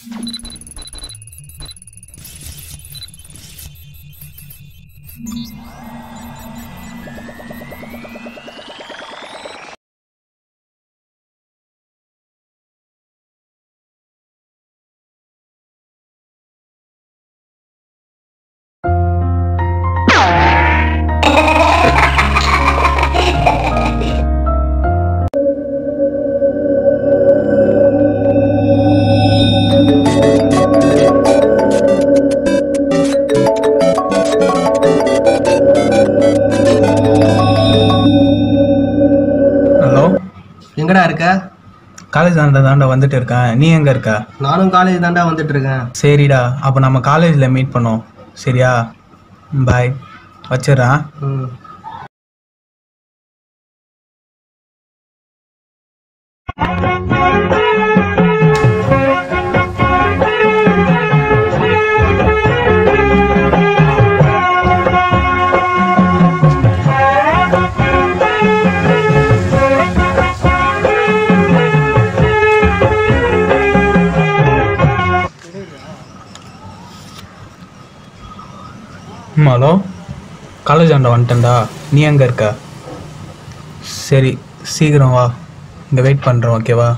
Hello எங்கடா இருக்க college தாண்டா தாண்டா வந்துட்டு இருக்கேன் நீ எங்க இருக்க நானும் காலேஜ் தாண்டா வந்துட்டு இருக்கேன் சரிடா அப்போ நம்ம காலேஜில் மீட் பண்ணோம் சரியா பாய் வச்சிடுறேன் ம் ம் ஹலோ காலேஜ் ஆண்ட வந்துட்டேன்டா நீ எங்கே இருக்க சரி சீக்கிரம் வா இங்கே வெயிட் பண்ணுறேன் ஓகேவா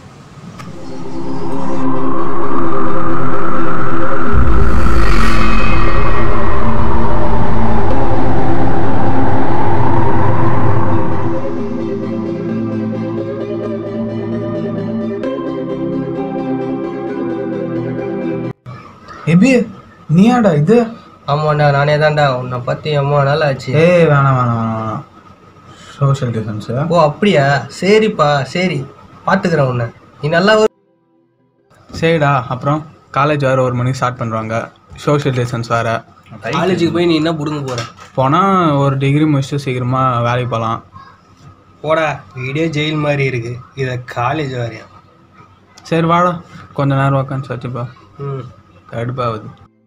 எபி நீயாடா இது ஆமாண்டா நானே தான்டா உன்னை பத்தி அம்மா நாள் ஆச்சு ஏய் வேணாம் வேணாம் வேணாம் வேணாம் சோஷியல் டிஸ்டன்ஸு ஓ அப்படியா சரிப்பா சரி பாத்துக்கிறேன் உன்னை நீ நல்லா ஒரு சரிடா அப்புறம் காலேஜ் வேறு ஒரு மணிக்கு ஸ்டார்ட் பண்ணுறாங்க சோஷியல் டிஸ்டன்ஸ் வேறு காலேஜுக்கு போய் நீ என்ன புடுங்க போற போனால் ஒரு டிகிரி முடிச்சுட்டு சீக்கிரமாக வேலைக்கு போகலாம் போடா வீடே ஜெயில் மாதிரி இருக்கு இதை காலேஜ் வரையா சரி வாடா கொஞ்ச நேரம் உட்காந்து வச்சுப்பா ம் கடுப்பாகுது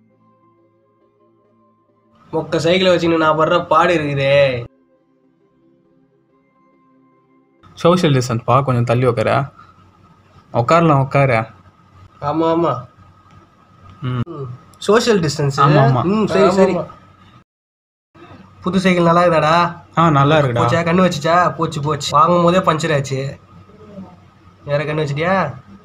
மொக்க சைக்கிளை வச்சுன்னு நான் படுற பாடு இருக்குதே சோஷியல் டிஸ்டன்ஸ்ப்பா கொஞ்சம் தள்ளி உட்கார உட்காரலாம் உட்கார ஆமா ஆமா ம் சோஷியல் டிஸ்டன்ஸ் ஆமா, ஆமா. ம் சரி சரி புது சைக்கிள் நல்லா இருக்குதாடா ஆ நல்லா இருக்குடா போச்சா கண்ணு வச்சுச்சா போச்சு போச்சு வாங்கும் போதே பஞ்சர் ஆச்சு வேற கண்ணு வச்சிட்டியா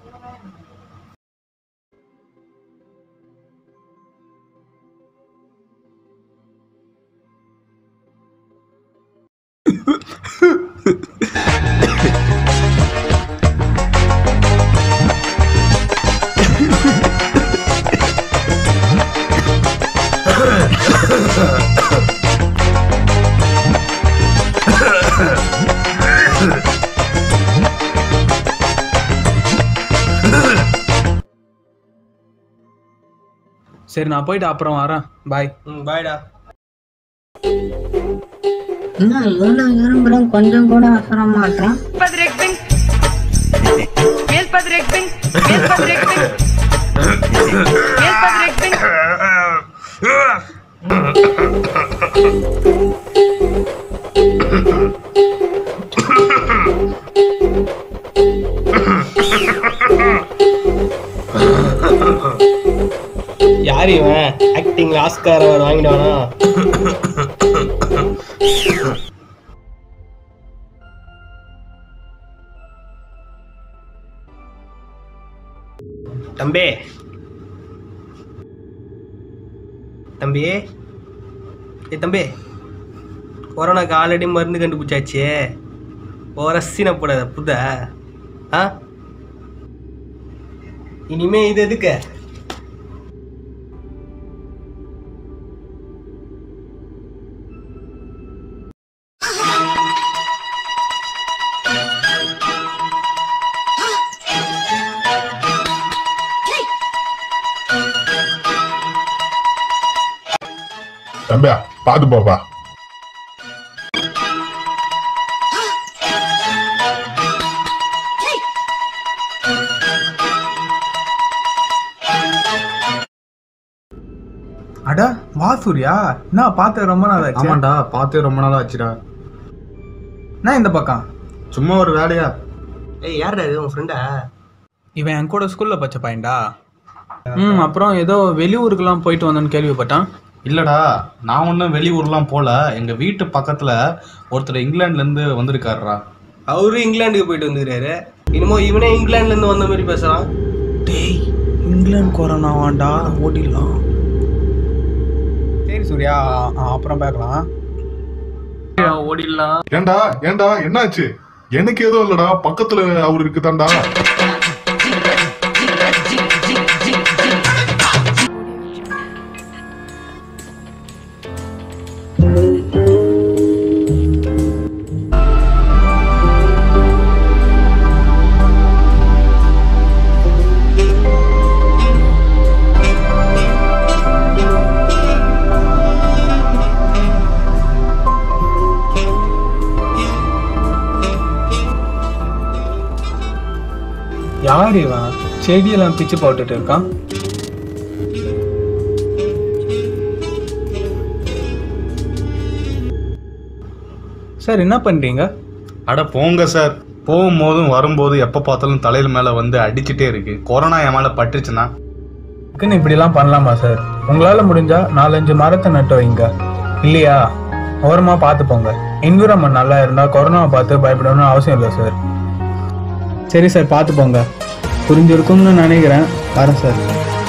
சரி நான் போயிட்டு அப்புறம் வரேன் பாய் ம் பாய்டா என்ன இவ்வளோ இரும்புறம் கொஞ்சம் கூட அசர மாட்டேன் Padre Pink. Miel Padre Pink. Miel Padre Pink. Miel Padre Pink. யார் இவன் ஆக்டிங்ல ஆஸ்கார் அவர் வாங்கிடுவானா தம்பி தம்பி ஏ தம்பி கொரோனாக்கு ஆல்ரெடி மருந்து கண்டுபிடிச்சாச்சு ஓரசின போடாத புத ஆ இனிமே இது எதுக்கு தம்பியா பாத்து போப்பா அடா வா சூர்யா என்ன பார்த்து ரொம்ப நாள் ஆச்சு ஆமாண்டா பார்த்தே ரொம்ப நாள் ஆச்சுடா நான் இந்த பக்கம் சும்மா ஒரு வேலையா ஏய் யார்டா இது உன் ஃப்ரெண்டா இவன் என் கூட ஸ்கூல்ல படிச்ச பையன்டா ம் அப்புறம் ஏதோ வெளியூருக்கெல்லாம் போயிட்டு வந்தேன்னு கேள்விப்பட்டேன் இல்லடா நான் ஒன்றும் வெளியூர்லாம் போல எங்க வீட்டு பக்கத்துல ஒருத்தர் இங்கிலாந்துல இருந்து வந்திருக்காருடா அவரு இங்கிலாந்துக்கு போயிட்டு வந்துக்கிறாரு இனிமோ இவனே இங்கிலாந்துல இருந்து வந்த மாதிரி பேசுறான் டேய் இங்கிலாந்து கொரோனா வாண்டா ஓடிடலாம் சரி சூர்யா அ- அப்புறம் பார்க்கலாம் ஓடிடலாம் ஏன்டா ஏன்டா என்னாச்சு எனக்கு எதுவும் இல்லடா பக்கத்துல அவர் இருக்குதான்டா யார் இவன் செடியெல்லாம் பிச்சு போட்டுட்டு இருக்கான் சார் என்ன பண்றீங்க அட போங்க சார் போகும்போதும் வரும்போதும் எப்போ பார்த்தாலும் தலையில மேலே வந்து அடிச்சுட்டே இருக்கு கொரோனா என் மேலே பட்டுச்சுன்னா இதுக்குன்னு இப்படிலாம் பண்ணலாமா சார் உங்களால முடிஞ்சா நாலஞ்சு மரத்தை நட்டு வைங்க இல்லையா ஓரமா பார்த்து போங்க என்விரான்மெண்ட் நல்லா இருந்தா கொரோனாவை பார்த்து பயப்படணும்னு அவசியம் இல்லை சார் சரி சார் பார்த்து போங்க புரிஞ்சிருக்கும்னு நினைக்கிறேன் வரேன் சார்